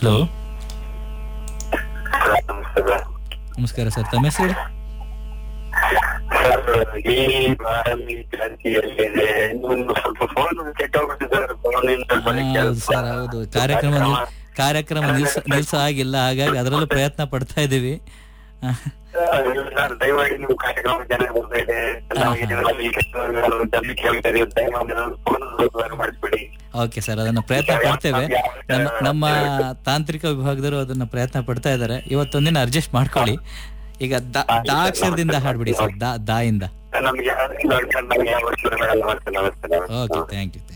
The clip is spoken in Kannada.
ಹಲೋ ನಮಸ್ಕಾರ ನಮಸ್ಕಾರ ಸರ್ ತಮ್ಮ ಹೆಸರು ಹೇಳಿ ಸರ್ ಈ ಬಾರಲ್ಲಿ ಕ್ರಾಂತಿಯಲ್ಲಿದೆ ಒಂದು ಸ್ವಲ್ಪ ಫೋನ್ ಕೆಟ್ಟೋಗ್ಬಿಟ್ಟು ಸರ್ ಫೋನ್ ಹೌದು ಸರ್ ಹೌದು ಕಾರ್ಯಕ್ರಮ ನಿಲ್- ಕಾರ್ಯಕ್ರಮ ನಿಲ್ಸ ನಿಲ್ಸ ಆಗಿಲ್ಲ ಹಾಗಾಗಿ ಅದರಲ್ಲೂ ಪ್ರಯತ್ನ ಪಡ್ತಾ ಇದ್ದೀವಿ ಆ, ಸರ್ ದಯಮಾಡಿ ನೀವು ಕಾರ್ಯಕ್ರಮ ಚೆನ್ನಾಗಿ ಬರ್ತಾ ಇದೆ ನಮಗೆ ಇದೆಲ್ಲ ಈ ಕೆಲಸಗಳು ಜಲ್ದಿ ಕೇಳ್ತಾ ಇದೀವಿ ದಯಮಾಡಿ ಫೋನ್ ಮಾಡಿಸ್ಬಿಡಿ ಓಕೆ ಸರ್ ಅದನ್ನ ಪ್ರಯತ್ನ ಪಡ್ತೇವೆ ನಮ್ಮ ನಮ್ಮ ತಾಂತ್ರಿಕ ವಿಭಾಗದವರು ಅದನ್ನ ಪ್ರಯತ್ನ ಪಡ್ತಾ ಇದ್ದಾರೆ ಇವತ್ತೊಂದಿನ ಅಡ್ಜಸ್ಟ್ ಮಾಡ್ಕೊಳ್ಳಿ ಈಗ ದಾ ದಾ ಅಕ್ಷರದಿಂದ ಹಾಡ್ಬಿಡಿ ಸರ್ ದಾ ದಾ ಇಂದ ನಮ್ಗೆ ನಮ್ಗೆ ಯಾವ ನಮಸ್ತೆ ನಮಸ್ತೆ ನಮಸ್ತೆ ಓಕೆ ಥ್ಯಾಂಕ್ ಯು